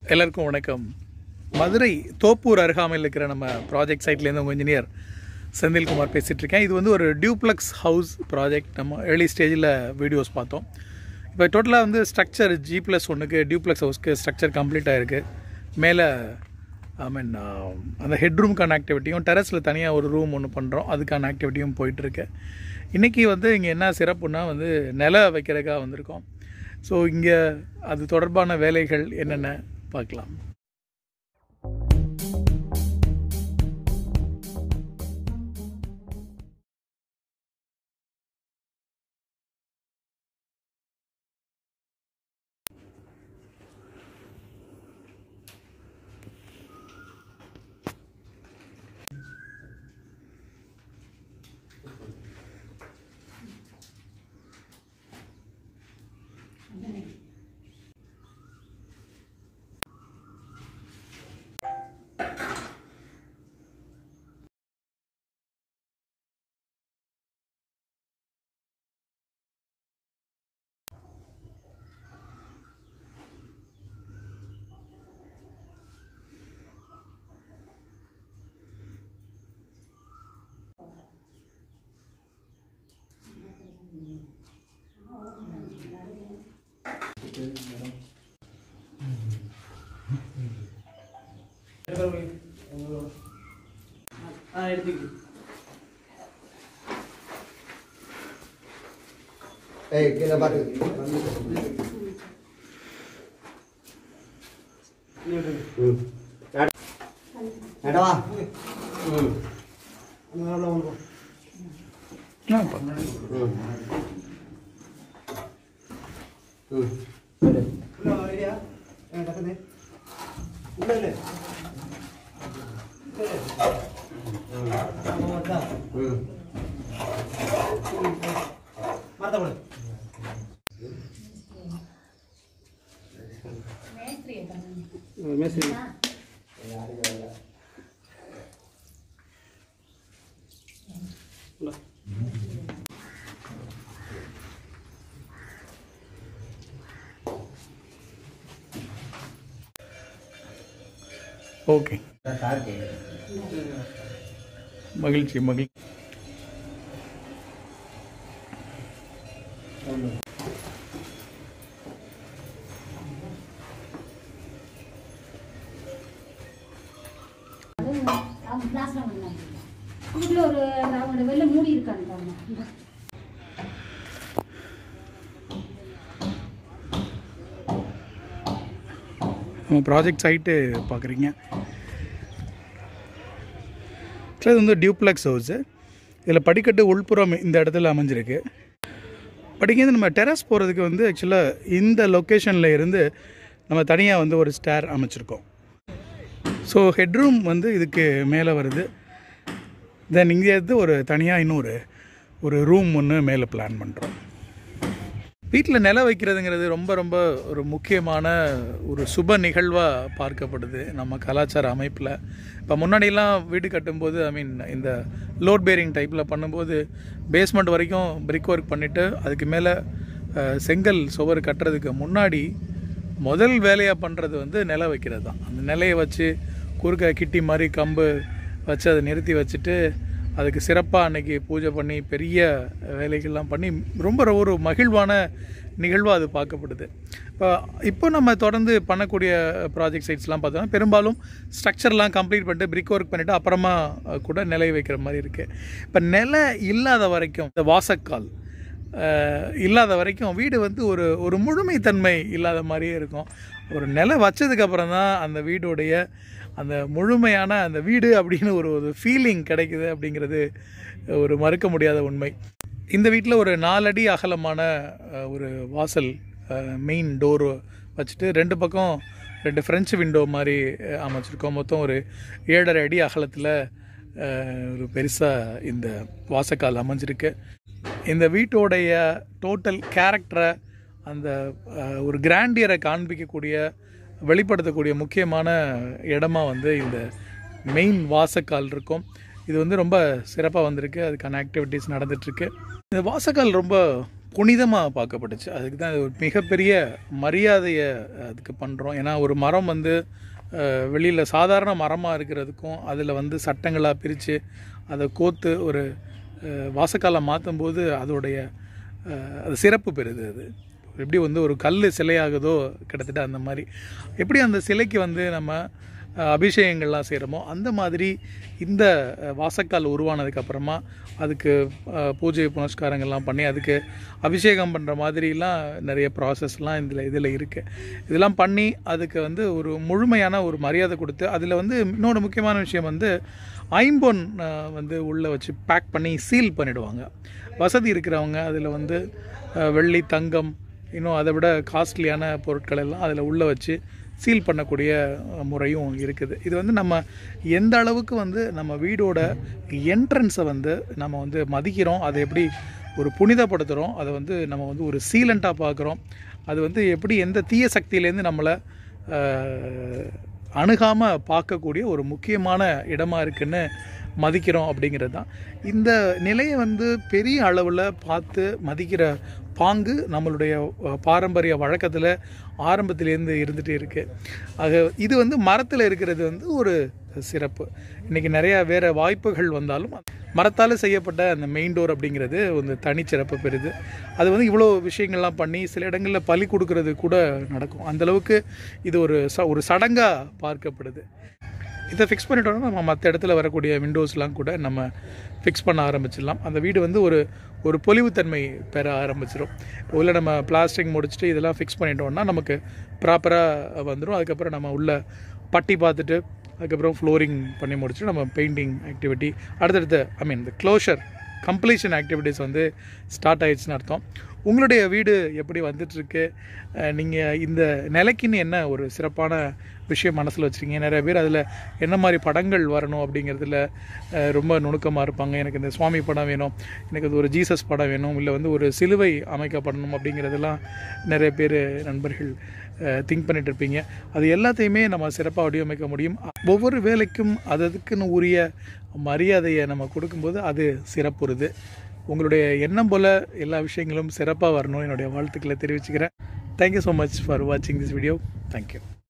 எல்லாருக்கும் வணக்கம் மதுரை தோப்பூர் அருகாமையில் இருக்கிற நம்ம ப்ராஜெக்ட் சைட்லேருந்து உங்கள் இன்ஜினியர் செந்தில்குமார் பேசிகிட்டு இருக்கேன் இது வந்து ஒரு டியூப்ளக்ஸ் ஹவுஸ் ப்ராஜெக்ட் நம்ம ஏர்லி ஸ்டேஜில் வீடியோஸ் பார்த்தோம் இப்போ டோட்டலாக வந்து ஸ்ட்ரக்சர் ஜி ப்ளஸ் ஒன்றுக்கு டியூப்ளக்ஸ் ஹவுஸ்க்கு ஸ்ட்ரக்சர் கம்ப்ளீட் ஆகிருக்கு மேலே ஐ மீன் அந்த ஹெட்ரூம்க்கான ஆக்டிவிட்டியும் டெரஸில் தனியாக ஒரு ரூம் ஒன்று பண்ணுறோம் அதுக்கான ஆக்டிவிட்டியும் போயிட்டுருக்கு இன்றைக்கி வந்து இங்கே என்ன சிறப்புன்னா வந்து நில வைக்கிறதுக்காக வந்திருக்கோம் ஸோ இங்கே அது தொடர்பான வேலைகள் என்னென்ன பார்க்கலாம் ஆ எடுத்துக்கு ஏய் கீழே பாரு ம் மேடவா ம் நல்லா வந்து ஆ பண்ணலாம் ம் ம் உள்ள வரியா என்ன டக்குது உள்ள இல்ல ம் மரத்த போடு மேஸ்திரி ஓகே மகிழ்ச்சி மகிழ்ச்சி அவங்க கிளாஸ்ல வந்தாங்க இதுக்குள்ள ஒரு அவங்களோட வெளில மூடி இருக்காங்க பாருங்க நம்ம ப்ராஜெக்ட் சைட்டு பார்க்குறீங்க இது வந்து டியூப்ளெக்ஸ் ஹவுஸு இதில் படிக்கட்டு உள்புறம் இந்த இடத்துல அமைஞ்சிருக்கு படிக்கிறது நம்ம டெரஸ் போகிறதுக்கு வந்து ஆக்சுவலாக இந்த லொக்கேஷனில் இருந்து நம்ம தனியாக வந்து ஒரு ஸ்டேர் அமைச்சிருக்கோம் ஸோ ஹெட்ரூம் வந்து இதுக்கு மேலே வருது தென் இங்கே இருந்து ஒரு தனியாக இன்னொரு ஒரு ரூம் ஒன்று மேலே பிளான் பண்ணுறோம் வீட்டில் நில வைக்கிறதுங்கிறது ரொம்ப ரொம்ப ஒரு முக்கியமான ஒரு சுப நிகழ்வாக பார்க்கப்படுது நம்ம கலாச்சார அமைப்பில் இப்போ முன்னாடியெல்லாம் வீடு கட்டும்போது ஐ மீன் இந்த லோட் பேரிங் டைப்பில் பண்ணும்போது பேஸ்மெண்ட் வரைக்கும் பிரிக் ஒர்க் பண்ணிவிட்டு அதுக்கு மேலே அஹ், செங்கல் சுவர் கட்டுறதுக்கு முன்னாடி முதல் வேலையாக பண்ணுறது வந்து நில வைக்கிறது தான் அந்த நிலையை வச்சு குறுக்க கிட்டி மாதிரி கம்பு வச்சு அதை நிறுத்தி வச்சுட்டு அதுக்கு சிறப்பாக அன்னைக்கு பூஜை பண்ணி பெரிய வேலைகள்லாம் பண்ணி ரொம்ப ஒரு மகிழ்வான நிகழ்வாக அது பார்க்கப்படுது இப்போ இப்போ நம்ம தொடர்ந்து பண்ணக்கூடிய ப்ராஜெக்ட் சைட்ஸ்லாம் பார்த்தோம்னா பெரும்பாலும் ஸ்ட்ரக்சர்லாம் கம்ப்ளீட் பண்ணிட்டு பிரிக் ஒர்க் பண்ணிவிட்டு அப்புறமா அஹ், கூட நிலை வைக்கிற மாதிரி இருக்குது இப்போ நிலை இல்லாத வரைக்கும் இந்த வாசக்கால் அஹ், இல்லாத வரைக்கும் வீடு வந்து ஒரு ஒரு முழுமைத்தன்மை இல்லாத மாதிரியே இருக்கும் ஒரு நிலை வச்சதுக்கப்புறம் தான் அந்த வீடுடைய அந்த முழுமையான அந்த வீடு அப்படின்னு ஒரு ஒரு ஃபீலிங் கிடைக்குது அப்படிங்கிறது ஒரு மறுக்க முடியாத உண்மை இந்த வீட்டில் ஒரு நாலடி அகலமான அஹ், ஒரு வாசல் மெயின் டோர் வச்சுட்டு ரெண்டு பக்கம் ரெண்டு ஃப்ரெஞ்சு விண்டோ மாதிரி அஹ், அமைச்சிருக்கோம் மொத்தம் ஒரு ஏழரை அடி அகலத்தில் அஹ், ஒரு பெருசாக இந்த வாசக்கால் அமைஞ்சிருக்கு இந்த வீட்டோடைய டோட்டல் கேரக்டரை அந்த அஹ், ஒரு கிராண்டியரை காண்பிக்கக்கூடிய வெளிப்படுத்தக்கூடிய முக்கியமான இடமா வந்து இந்த மெயின் வாசக்கால் இருக்கும் இது வந்து ரொம்ப சிறப்பாக வந்திருக்கு அதுக்கான ஆக்டிவிட்டீஸ் நடந்துகிட்ருக்கு இந்த வாசக்கால் ரொம்ப புனிதமாக பார்க்கப்பட்டுச்சு அதுக்கு தான் இது ஒரு மிகப்பெரிய மரியாதையை அதுக்கு பண்ணுறோம் ஏன்னா ஒரு மரம் வந்து வெளியில் சாதாரண மரமாக இருக்கிறதுக்கும் அதில் வந்து சட்டங்களாக பிரித்து அதை கோத்து ஒரு அஹ், வாசக்காலம் மாற்றும் போது அதோடைய அஹ், அது சிறப்பு பெறுது அது எப்படி வந்து ஒரு கல் சிலையாகுதோ கிட்டத்தட்ட அந்த மாதிரி எப்படி அந்த சிலைக்கு வந்து நம்ம அஹ், அபிஷேகங்கள்லாம் செய்கிறோமோ அந்த மாதிரி இந்த அஹ், வாசக்கால் உருவானதுக்கு அப்புறமா அதுக்கு அஹ், பூஜை புனஸ்காரங்கள்லாம் பண்ணி அதுக்கு அபிஷேகம் பண்ணுற மாதிரிலாம் நிறைய ப்ராசஸ்லாம் இதில் இதில் இருக்குது இதெல்லாம் பண்ணி அதுக்கு வந்து ஒரு முழுமையான ஒரு மரியாதை கொடுத்து அதில் வந்து இன்னொரு முக்கியமான விஷயம் வந்து ஐம்பொன் அஹ், வந்து உள்ளே வச்சு பேக் பண்ணி சீல் பண்ணிடுவாங்க வசதி இருக்கிறவங்க அதில் வந்து அஹ், வெள்ளி தங்கம் இன்னும் அதை விட காஸ்ட்லியான பொருட்கள் எல்லாம் அதில் உள்ளே வச்சு சீல் பண்ணக்கூடிய அஹ், முறையும் இருக்குது இது வந்து நம்ம எந்த அளவுக்கு வந்து நம்ம வீடோட என்ட்ரன்ஸை வந்து நம்ம வந்து மதிக்கிறோம் அதை எப்படி ஒரு புனிதப்படுத்துகிறோம் அதை வந்து நம்ம வந்து ஒரு சீலண்ட்டாக பார்க்குறோம் அது வந்து எப்படி எந்த தீய சக்தியிலேருந்து நம்மளை அணுகாமல் பார்க்கக்கூடிய ஒரு முக்கியமான இடமா இருக்குன்னு மதிக்கிறோம் அப்படிங்கிறது தான் இந்த நிலையை வந்து பெரிய அளவில் பார்த்து மதிக்கிற பாங்கு நம்மளுடைய அஹ், பாரம்பரிய வழக்கத்தில் ஆரம்பத்திலேருந்து இருந்துகிட்டே இருக்குது ஆக இது வந்து மரத்தில் இருக்கிறது வந்து ஒரு சிறப்பு இன்றைக்கி நிறையா வேறு வாய்ப்புகள் வந்தாலும் மரத்தால் செய்யப்பட்ட அந்த மெயின் டோர் அப்படிங்கிறது ஒரு தனிச்சிறப்பு பெறுது அது வந்து இவ்வளோ விஷயங்கள்லாம் பண்ணி சில இடங்களில் பலி கொடுக்கறது கூட நடக்கும் அந்த அளவுக்கு இது ஒரு ச ஒரு சடங்காக பார்க்கப்படுது இதை ஃபிக்ஸ் பண்ணிட்டோம்னா நம்ம மற்ற இடத்துல வரக்கூடிய விண்டோஸ்லாம் கூட நம்ம ஃபிக்ஸ் பண்ண ஆரம்பிச்சிடலாம் அந்த வீடு வந்து ஒரு ஒரு பொலிவுத்தன்மை பெற ஆரம்பிச்சிடும் உள்ள நம்ம பிளாஸ்டிக் முடிச்சுட்டு இதெல்லாம் ஃபிக்ஸ் பண்ணிட்டோம்னா நமக்கு ப்ராப்பராக வந்துடும் அதுக்கப்புறம் நம்ம உள்ள பட்டி பார்த்துட்டு அதுக்கப்புறம் ஃப்ளோரிங் பண்ணி முடிச்சுட்டு நம்ம பெயிண்டிங் ஆக்டிவிட்டி அடுத்தடுத்த ஐ மீன் இந்த க்ளோஷர் கம்ப்ளீஷன் ஆக்டிவிட்டீஸ் வந்து ஸ்டார்ட் ஆயிடுச்சுன்னு அர்த்தம் உங்களுடைய வீடு எப்படி வந்துட்டுருக்கு நீங்கள் இந்த நிலைக்குன்னு என்ன ஒரு சிறப்பான விஷயம் மனசில் வச்சுருக்கீங்க நிறைய பேர் அதில் என்ன மாதிரி படங்கள் வரணும் அப்படிங்கிறதுல அஹ், ரொம்ப நுணுக்கமாக இருப்பாங்க எனக்கு இந்த சுவாமி படம் வேணும் எனக்கு அது ஒரு ஜீசஸ் படம் வேணும் இல்லை வந்து ஒரு சிலுவை அமைக்கப்படணும் அப்படிங்கிறதெல்லாம் நிறைய பேர் நண்பர்கள் திங்க் பண்ணிட்டு இருப்பீங்க அது எல்லாத்தையுமே நம்ம சிறப்பாக வடிவமைக்க முடியும் ஒவ்வொரு வேலைக்கும் அததுக்குன்னு உரிய மரியாதையை நம்ம கொடுக்கும்போது அது சிறப்புறுது உங்களுடைய எண்ணம் போல் எல்லா விஷயங்களும் சிறப்பாக வரணும் என்னுடைய வாழ்த்துக்களை தெரிவிச்சுக்கிறேன் தேங்க்யூ ஸோ மச் ஃபார் வாட்சிங் திஸ் வீடியோ தேங்க்யூ